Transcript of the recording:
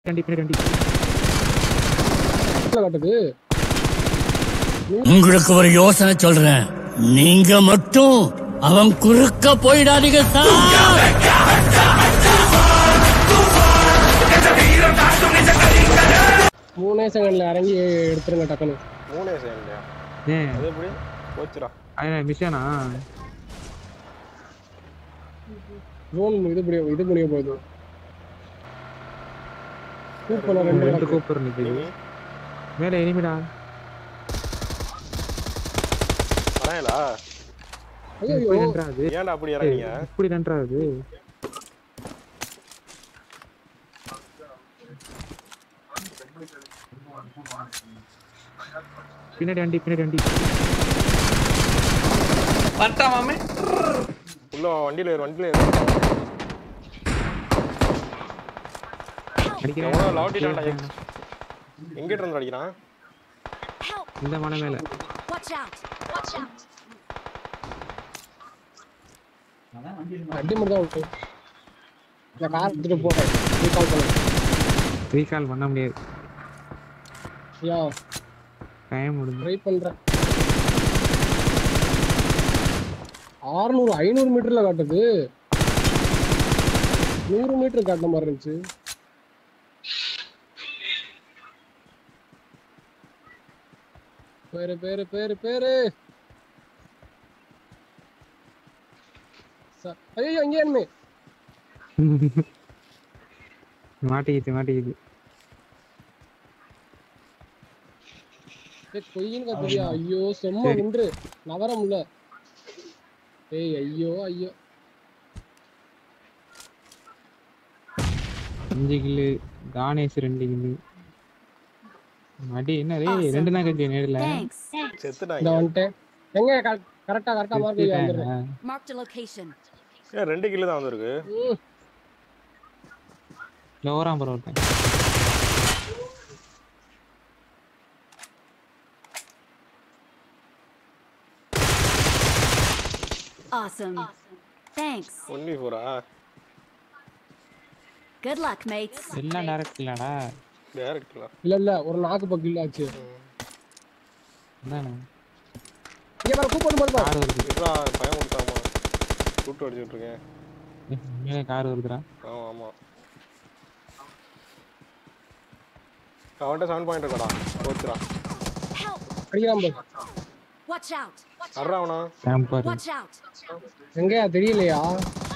வண்டி பின்னாடி வண்டி எவ்வளவு காட்டுது உங்களுக்கு ஒரு யோசனை சொல்றேன் நீங்க மட்டும் அவன் குறுக்க போயிடாதீங்க சார் மூணே செகண்ட்ல இறங்கி எடுத்துருங்க டக்குன்னு மூணே செகண்ட்லையா ஏன் அது எப்படி போச்சுடா அது மிஷனா ஜோன் இது முடிய இது முடிய போகுது கூப்பன ரெண்டு ரெண்டு கிடக்கு. கூப்பர் நிக்குது இனி மேல எனிமிடா வராங்களா ஐயோ இப்படி நன்றாது ஏன்டா அப்படி இறங்குனீங்க இப்படி நன்றாது பின்னாடி வண்டி பின்னாடி வண்டி வரட்டா மாமே உள்ள வா, வண்டியில ஏறு வண்டியில ஏறு அடிக்கிறேன் எவ்வளோ லவட்டிட்டான்டா எங்கிட்ட இருந்து அடிக்கிறான் Help! இந்த மலை மேல Watch out! Watch out! அடி மட்டும் தான் விட்டு இந்த கார் எடுத்துட்டு போறேன் ரீகால் பண்ண ரீகால் பண்ண முடியாது ஐயா டைம் முடிஞ்சு ட்ரை பண்றேன் ஆறுநூறு ஐநூறு மீட்டர்ல காட்டுது நூறு மீட்டர் காட்டுற மாதிரி இருந்துச்சு பேரு பேரு பேரு பேரு ச- ஐயோ அங்கே என்ன மாட்டிக்கிச்சு மாட்டிக்கிச்சு ஏய் கொய்யின்னு கத்துறியா ஐயோ செம்ம நின்று நவர முடியல ஏய் ஐயோ ஐயோ அஞ்சு கில்லு தானேஷ் ரெண்டு கில்லு மடி என்ன டேய் ரெண்டு தான் கட்சி நேரில் Thanks. இந்த செத்துட்டாங்க வந்துட்டேன் எங்க கரெக்டா கரெக்டா மார்க் வந்துடுறேன் Marked a location. ஏன் ரெண்டு கிலோ தான் வந்திருக்கு இல்லை ஓராம் பரவ ஒருத்தன் Awesome. Thanks. ஒன்லி ஃபோரா Good luck, mates. எல்லாம் டேரக்ட் இல்லடா டேரக்ட்ல இல்ல இல்ல ஒரு நாக்கு பக்கில் ஆச்சு என்னண்ணா இங்க பாரு கூப்பிட்டு பாரு கார் வருது இதுடா பயம் கொடுத்தாமா கூட்டு அடிச்சுட்டு இருக்கேன் மேலே கார் வருதுடா ஆமா ஆமா அவன்கிட்ட செவன் பாயிண்ட் இருக்காடா போச்சுடா Help! அடிக்கிறான் பாரு Watch out! அட்றா அவனா கேம்பர் Watch out! எங்கயா தெரியலையா